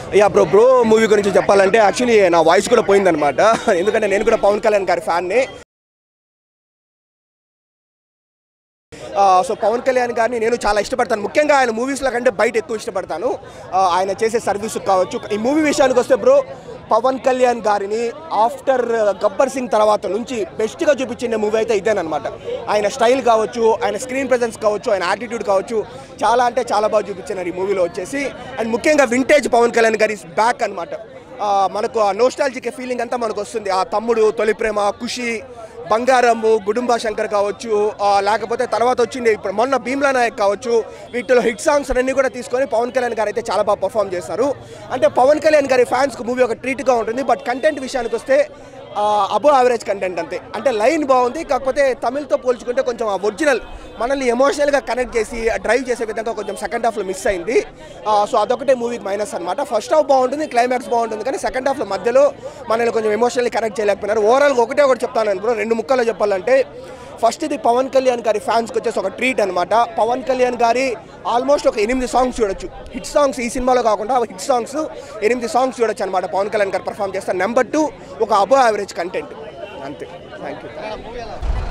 Yeah bro bro movie గురించి చెప్పాలంటే actually నా వాయిస్ కూడా పోయిందనమాట ఎందుకంటే నేను కూడా పవన్ కళ్యాణ్ గారి ఫ్యాన్ని సో పవన్ కళ్యాణ్ గారిని నేను చాలా ఇష్టపడతాను ముఖ్యంగా ఆయన మూవీస్లో కంటే బయట ఎక్కువ ఇష్టపడతాను ఆ, ఆయన చేసే సర్వీస్ కావచ్చు ఈ మూవీ విషయానికి వస్తే బ్రో పవన్ కళ్యాణ్ గారిని ఆఫ్టర్ గబ్బర్ సింగ్ తర్వాత నుంచి బెస్ట్గా చూపించిన మూవీ అయితే ఇదేనమాట ఆయన స్టైల్ కావచ్చు ఆయన స్క్రీన్ ప్రెజెన్స్ కావచ్చు ఆయన యాటిట్యూడ్ కావచ్చు చాలా అంటే చాలా బాగా చూపించినారు ఈ మూవీలో వచ్చేసి అండ్ ముఖ్యంగా వింటేజ్ పవన్ కళ్యాణ్ గారి బ్యాక్ అనమాట మనకు ఆ నోస్టాలజిక్ ఫీలింగ్ అంతా మనకు వస్తుంది ఆ తమ్ముడు తొలి ప్రేమ ఖుషి బంగారము గుడుంబా శంకర్ కావచ్చు ఆ, లేకపోతే తర్వాత వచ్చింది ఇప్పుడు మొన్న భీమ్లా నాయక్ కావచ్చు వీటిలో హిట్ సాంగ్స్ అన్ని కూడా తీసుకొని పవన్ కళ్యాణ్ గారు అయితే చాలా బాగా పర్ఫామ్ చేస్తారు అంటే పవన్ కళ్యాణ్ గారి ఫ్యాన్స్కి మూవీ ఒక ట్రీట్గా ఉంటుంది బట్ కంటెంట్ విషయానికి వస్తే అబో యావరేజ్ కంటెంట్ అంతే అంటే లైన్ బాగుంది కాకపోతే తమిళ్తో పోల్చుకుంటే కొంచెం ఆ ఒరిజినల్ మనల్ని ఎమోషనల్గా కనెక్ట్ చేసి డ్రైవ్ చేసే విధంగా కొంచెం సెకండ్ హాఫ్లో మిస్ అయింది సో అదొకటే మూవీకి మైనస్ అనమాట ఫస్ట్ హాఫ్ బాగుంటుంది క్లైమాక్స్ బాగుంటుంది కానీ సెకండ్ హాఫ్లో మధ్యలో మనల్ని కొంచెం ఎమోషనల్లీ కనెక్ట్ చేయలేకపోయినారు ఓవరాల్గా ఒకటే ఒకటి చెప్తాను బ్రో రెండు ముక్కల్లో చెప్పాలంటే ఫస్ట్ ఇది పవన్ కళ్యాణ్ గారి ఫ్యాన్స్కి వచ్చేసి ఒక ట్రీట్ అనమాట పవన్ కళ్యాణ్ గారి ఆల్మోస్ట్ ఒక ఎనిమిది సాంగ్స్ చూడొచ్చు హిట్ సాంగ్స్ ఈ సినిమాలో కాకుండా హిట్ సాంగ్స్ ఎనిమిది సాంగ్స్ చూడొచ్చు అనమాట పవన్ కళ్యాణ్ గారు పర్ఫామ్ చేస్తారు నెంబర్ టూ ఒక అబో యావరేజ్ కంటెంట్ అంతే థ్యాంక్ యూ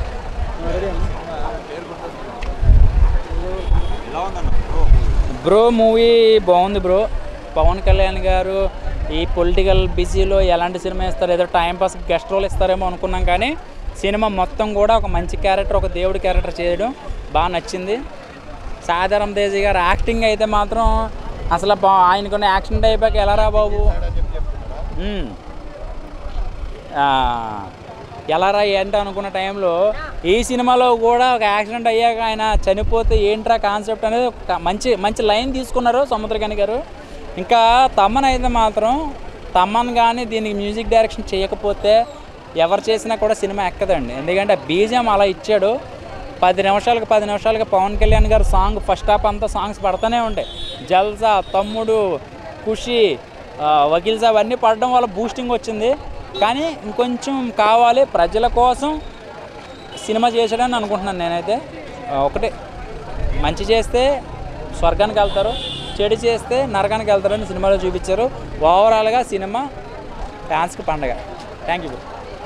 బ్రో మూవీ బాగుంది బ్రో పవన్ కళ్యాణ్ గారు ఈ పొలిటికల్ బిజీలో ఎలాంటి సినిమా ఇస్తారు ఏదో టైంపాస్ గెస్ట్ రోల్ ఇస్తారేమో అనుకున్నాం కానీ సినిమా మొత్తం కూడా ఒక మంచి క్యారెక్టర్ ఒక దేవుడి క్యారెక్టర్ చేయడం బాగా నచ్చింది సాధారణ తేజీ గారు యాక్టింగ్ అయితే మాత్రం అసలు బా- ఆయనకున్న యాక్షన్ అయిపోయాక ఎలా రా బాబు మ్మ్. ఆ, ఎలా రా ఏంటి అనుకున్న టైంలో ఈ సినిమాలో కూడా ఒక యాక్సిడెంట్ అయ్యాక ఆయన చనిపోతే ఏంట్రా కాన్సెప్ట్ అనేది ఒక మంచి మంచి లైన్ తీసుకున్నారు సముద్రకాని గారు ఇంకా తమ్మన్ అయితే మాత్రం తమ్మన్ కానీ దీనికి మ్యూజిక్ డైరెక్షన్ చేయకపోతే ఎవరు చేసినా కూడా సినిమా ఎక్కదండి ఎందుకంటే బీజం అలా ఇచ్చాడు పది నిమిషాలకు పది నిమిషాలకు Pawan Kalyan garu song first half అంతా సాంగ్స్ పడుతూనే ఉంటాయి జల్సా తమ్ముడు ఖుషి ఆ, వకీల్ సాబ్ అన్నీ పడడం వల్ల బూస్టింగ్ వచ్చింది కానీ ఇంకొంచెం కావాలి ప్రజల కోసం సినిమా చేసాడని అనుకుంటున్నాను నేనైతే ఆ, ఒకటే మంచి చేస్తే స్వర్గానికి వెళ్తారు చెడు చేస్తే నరకానికి వెళ్తారని సినిమాలో చూపించారు ఓవరాల్గా సినిమా ఫ్యాన్స్కి పండగ thank you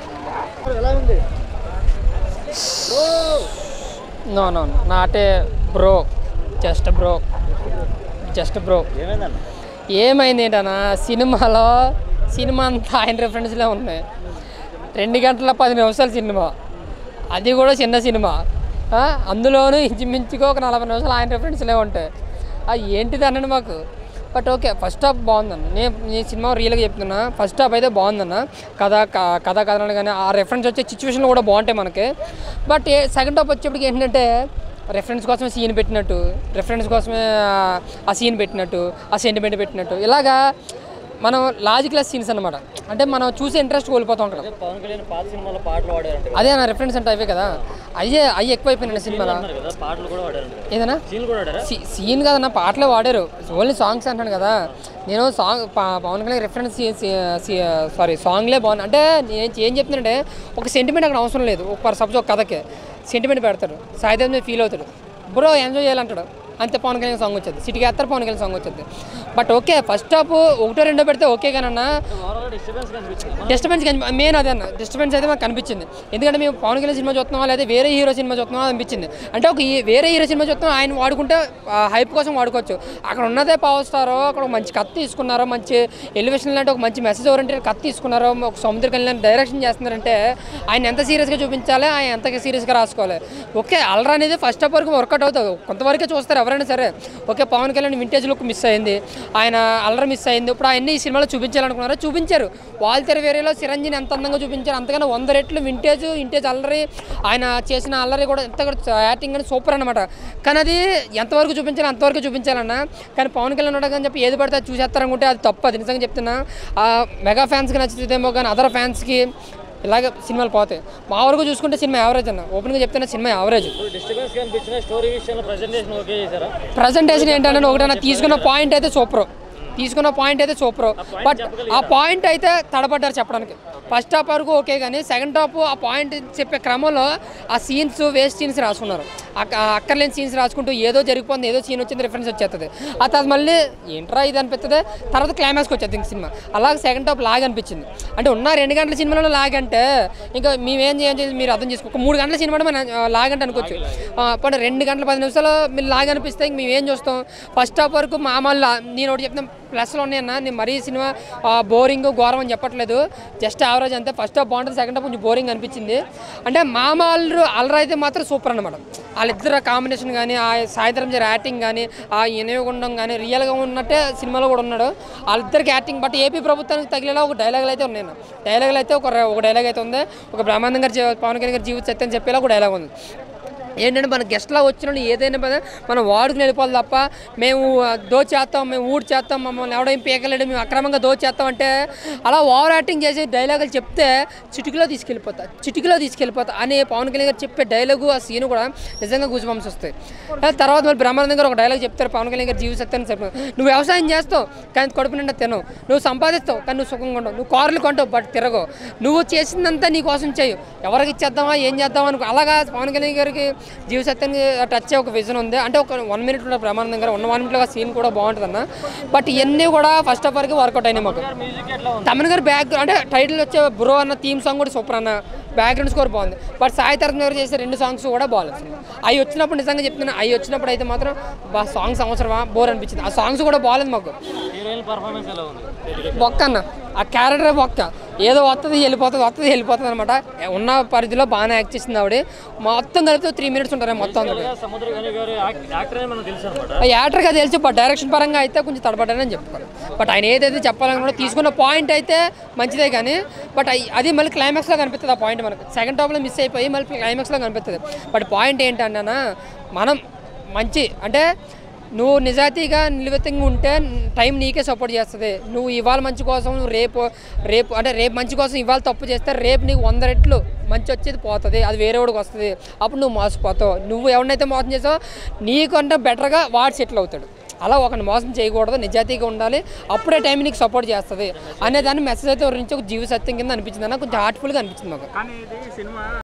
no no not a bro just bro just bro ఏమైందన్న ఏమైంది ఏంటన్నా సినిమాలో సినిమా అంతా ఆయన రెఫరెన్స్లే ఉన్నాయి రెండు గంటల పది నిమిషాల సినిమా అది కూడా చిన్న సినిమా ఆ, అందులోనూ ఇంచుమించుగా ఒక నలభై నిమిషాలు ఆయన రెఫరెన్స్లే ఉంటాయి ఆ, ఏంటిది అనండి మాకు బట్ ఓకే ఫస్ట్ హాఫ్ బాగుందన్న నేను నేను సినిమా రియల్గా చెప్తున్నా ఫస్ట్ హాఫ్ అయితే బాగుందన్న కథ క- కథ కథనాలు కానీ ఆ రెఫరెన్స్ వచ్చే సిచ్యువేషన్లు కూడా బాగుంటాయి మనకి బట్ సెకండ్ హాఫ్ వచ్చేప్పటికి ఏంటంటే రెఫరెన్స్ కోసమే సీన్ పెట్టినట్టు రెఫరెన్స్ కోసమే ఆ- ఆ సీన్ పెట్టినట్టు ఆ సెంటిమెంట్ పెట్టినట్టు ఇలాగా మనం లాజిక్లెస్ సీన్స్ అనమాట అంటే మనం చూసే ఇంట్రెస్ట్ కోల్పోతూ ఉంటాం పవన్ కళ్యాణ్ పాత సినిమాలో పాటలు వాడారంట అదే నా రెఫరెన్స్ అంటే అవే కదా అయ్యే అవి ఎక్కువైపోయినాయి సినిమాలో కదా పాటలు కూడా వాడారంట ఏదైనా సీన్లు కూడా వాడారా సీ- సీన్ కదన్న పాటలే వాడారు ఓన్లీ సాంగ్స్ అంటాను కదా నేను సాంగ్ ప- పవన్ కళ్యాణ్ రిఫరెన్స్ సారీ సాంగ్లే బాగుంది అంటే నేను ఏం చెప్తున్నానంటే ఒక సెంటిమెంట్ అక్కడ అవసరం లేదు ఒక సపోజ్ ఒక కథకి సెంటిమెంట్ పెడతాడు సాయిదేవ్ మీద ఫీల్ అవుతాడు బ్రో ఎంజాయ్ చేయాలంటాడు అంతే పవన్ కళ్యాణ్ సాంగ్ వచ్చింది సిటీకి వేస్తారు పవన్ కళ్యాణ్ సాంగ్ వచ్చింది బట్ ఓకే ఫస్ట్ హాఫ్ ఒకటో రెండో పెడితే ఓకే కానన్నా డిస్టర్బెన్స్ మెయిన్ అదే అన్న డిస్టర్బెన్స్ అయితే మాకు కనిపించింది ఎందుకంటే మేము పవన్ కళ్యాణ్ సినిమా చూస్తున్నాం లేదా వేరే హీరో సినిమా చూస్తున్నాం అనిపించింది అంటే ఒక ఈ- వేరే హీరో సినిమా చూస్తున్నాం ఆయన వాడుకుంటే హైప్ కోసం వాడుకోవచ్చు అక్కడ ఉన్నదే పవర్ స్టార్ అక్కడ ఒక మంచి కథ తీసుకున్నారో మంచి ఎలివేషన్ లాంటి ఒక మంచి మెసేజ్ ఓరియంటెడ్ కథ తీసుకున్నారో ఒక సముద్ర కళ్యాణ్ డైరెక్షన్ చేస్తున్నారంటే ఆయన ఎంత సీరియస్గా చూపించాలి ఆయన ఎంత సీరియస్గా రాసుకోవాలి ఓకే అల్రా అనేది ఫస్ట్ హాఫ్ వరకు వర్కౌట్ అవుతుంది కొంతవరకే చూస్తారు ఎవరైనా సరే okay Pawan Kalyan vintage look miss అయింది ఆయన అల్లరి మిస్ అయింది ఇప్పుడు ఆయన్ని ఈ సినిమాలో చూపించాలనుకున్నారో చూపించారు వాల్తెర వేరేలో చిరంజీని ఎంత అందంగా చూపించారు అంతగానో వంద రెట్లు వింటేజ్ వింటేజ్ అల్లరి ఆయన చేసిన అల్లరి కూడా ఎంత కూడా యాక్టింగ్ అని సూపర్ అనమాట కానీ అది ఎంతవరకు చూపించాలి అంతవరకు చూపించాలన్న కానీ పవన్ కళ్యాణ్ ఉన్నాడు అని చెప్పి ఏది పడితే అది చూసేస్తారనుకుంటే అది తప్పు అది నిజంగా చెప్తున్నా ఆ మెగా ఫ్యాన్స్కి నచ్చుతుందేమో కానీ అదర్ ఫ్యాన్స్కి ఇలాగ సినిమాలు పోతాయి మా వరకు చూసుకుంటే సినిమా యావరేజ్ అన్న ఓపెన్గా చెప్తున్నా సినిమా యావరేజ్ డిస్టర్బెన్స్ కనిపించిన స్టోరీ విషయంలో ప్రజెంటేషన్ ఓకే చేశారా ప్రజెంటేషన్ ఏంటంటే ఒకటైనా తీసుకున్న పాయింట్ అయితే సూపర్ తీసుకున్న పాయింట్ అయితే సూపర్ బట్ ఆ పాయింట్ అయితే తడబడ్డారు చెప్పడానికి ఫస్ట్ హాఫ్ వరకు ఓకే కానీ సెకండ్ హాఫ్ ఆ పాయింట్ చెప్పే క్రమంలో ఆ సీన్స్ వేస్ట్ సీన్స్ రాసుకున్నారు అక్క- ఆ అక్కర్లేని సీన్స్ రాసుకుంటూ ఏదో జరిగిపోతుంది ఏదో సీన్ వచ్చింది రిఫరెన్స్ వచ్చేస్తుంది ఆ తర్వాత మళ్ళీ ఏంట్రా ఇది అనిపిస్తుంది తర్వాత క్లైమాక్స్కి వచ్చేది ఇంక సినిమా అలాగే సెకండ్ హాఫ్ లాగ్ అనిపించింది అంటే ఉన్న రెండు గంటల సినిమాలో లాగ్ అంటే ఇంకా మేమేం చేయాలి మీరు అర్థం చేసుకో ఒక మూడు గంటల సినిమా మనం లాగ్ అంటే అనుకోవచ్చు ఆ, పోనీ రెండు గంటల పది నిమిషాలు మీరు లాగ్ అనిపిస్తే ఇంక మేము ఏం చూస్తాం ఫస్ట్ హాఫ్ వరకు మామూలు నేను ఒకటి చెప్తాను ప్లస్లో ఉన్నాయన్న నేను మరీ సినిమా బోరింగ్ ఘోరం అని చెప్పట్లేదు జస్ట్ యావరేజ్ అంతే ఫస్ట్ హాఫ్ బాగుంటుంది సెకండ్ హాఫ్ కొంచెం బోరింగ్ అనిపించింది అంటే మామూలు అల్లరి అయితే మాత్రం సూపర్ అనమాట వాళ్ళిద్దరు కాంబినేషన్ కానీ ఆ సాయంత్రం జరిగే యాక్టింగ్ కానీ ఆ వినియోగం కానీ రియల్గా ఉన్నట్టే సినిమాలో కూడా ఉన్నాడు వాళ్ళిద్దరికి యాక్టింగ్ బట్ ఏపీ ప్రభుత్వానికి తగిలేలా ఒక డైలాగులు అయితే ఉన్నాయి డైలాగులు అయితే ఒక ఒక డైలాగ్ అయితే ఉంది ఒక బ్రహ్మానందం గారి జీ- పవన్ కళ్యాణ్ గారి జీవిత సత్యం చెప్పేలా ఒక డైలాగ్ ఉంది ఏంటంటే మన గెస్ట్లా వచ్చిన వాళ్ళు ఏదైనా పని మనం వాడుకుని వెళ్ళిపోవాలి తప్ప మేము దోచేస్తాం మేము ఊడి చేస్తాం మమ్మల్ని ఎవడేం పీకలేడు మేము అక్రమంగా దోచేస్తాం అంటే అలా ఓవర్ యాక్టింగ్ చేసి డైలాగులు చెప్తే చిటికలో తీసుకెళ్ళిపోతా చిటికలో తీసుకెళ్ళిపోతా అనే పవన్ కళ్యాణ్ గారు చెప్పే డైలాగు ఆ సీన్ కూడా నిజంగా గూజుబంప్స్ వస్తాయి ఆ తర్వాత మళ్ళీ బ్రహ్మానందం గారు ఒక డైలాగ్ చెప్తారు పవన్ కళ్యాణ్ గారు జీవి సత్యాన్ని చెప్పారు నువ్వు వ్యవసాయం చేస్తావు కానీ కడుపు నిండా తినవు నువ్వు సంపాదిస్తావు కానీ నువ్వు సుఖంగా ఉండవు నువ్వు కార్లు కొంటావు బట్ తిరగవు నువ్వు చేసిందంతా నీ కోసం చేయు ఎవరికి ఇచ్చేద్దామా ఏం చేద్దామా అనుకో అలాగా పవన్ కళ్యాణ్ గారికి జీవ సత్యానికి టచ్ అయ్యే ఒక విజన్ ఉంది అంటే ఒక వన్ మినిట్ ఉన్న బ్రహ్మానందం గారు వన్ వన్ మినిట్లో సీన్ కూడా బాగుంటుంది అన్న బట్ ఇవన్నీ కూడా ఫస్ట్ ఆఫ్ వరకు వర్కౌట్ అయినాయి మాకు తమన్ గారు బ్యాక్ అంటే టైటిల్ వచ్చే బ్రో అన్న థీమ్ సాంగ్ కూడా సూపర్ అన్న బ్యాక్గ్రౌండ్ స్కోర్ బాగుంది బట్ సాయి తరఫున గారు చేసే రెండు సాంగ్స్ కూడా బాగాలేదు సినిమా అవి వచ్చినప్పుడు నిజంగా చెప్తున్నాను అవి వచ్చినప్పుడు అయితే మాత్రం బా సాంగ్స్ అవసరమా బోర్ అనిపించింది ఆ సాంగ్స్ కూడా బాగాలేదు మాకు హీరోయిన్ పర్ఫార్మెన్స్ ఎలా ఉంది బొక్క అన్న ఆ క్యారెక్టర్ బొక్క ఏదో వస్తుంది వెళ్ళిపోతుంది వస్తుంది వెళ్ళిపోతుంది అనమాట ఉన్న పరిధిలో బాగానే యాక్ట్ చేసింది ఆవిడ మొత్తం కలిపితే త్రీ మినిట్స్ ఉంటారు మొత్తం అందరికి సముద్ర గని గారు యాక్టర్ అని మనకు తెలుసు అనమాట ఆ యాక్టర్గా తెలిసి బట్ డైరెక్షన్ పరంగా అయితే కొంచెం తడబడ్డానని చెప్పుకోవాలి బట్ ఆయన ఏదైతే చెప్పాలనుకున్నా తీసుకున్న పాయింట్ అయితే మంచిదే కానీ బట్ అయి- అది మళ్ళీ క్లైమాక్స్లో కనిపిస్తుంది ఆ పాయింట్ మనకు సెకండ్ టాప్లో మిస్ అయిపోయి మళ్ళీ క్లైమాక్స్లో కనిపిస్తుంది బట్ పాయింట్ ఏంటన్నా మనం మంచి అంటే నువ్వు నిజాయితీగా నిలువెత్తంగా ఉంటే టైం నీకే సపోర్ట్ చేస్తుంది నువ్వు ఇవాళ మంచి కోసం నువ్వు రేపు రేపు అంటే రేపు మంచి కోసం ఇవాళ తప్పు చేస్తే రేపు నీకు వంద రెట్లు మంచి వచ్చేది పోతుంది అది వేరే వాడికి వస్తుంది అప్పుడు నువ్వు మోసపోతావు నువ్వు ఎవరినైతే మోసం చేసావో నీకంటే బెటర్గా వాడు సెటిల్ అవుతాడు అలా ఒకరిని మోసం చేయకూడదు నిజాయితీగా ఉండాలి అప్పుడే టైం నీకు సపోర్ట్ చేస్తుంది అనే దాన్ని మెసేజ్ అయితే నుంచి ఒక జీవ సత్యం కింద అనిపించింది అన్న కొంచెం హార్ట్ఫుల్గా అనిపించింది మాకు కానీ ఇది సినిమా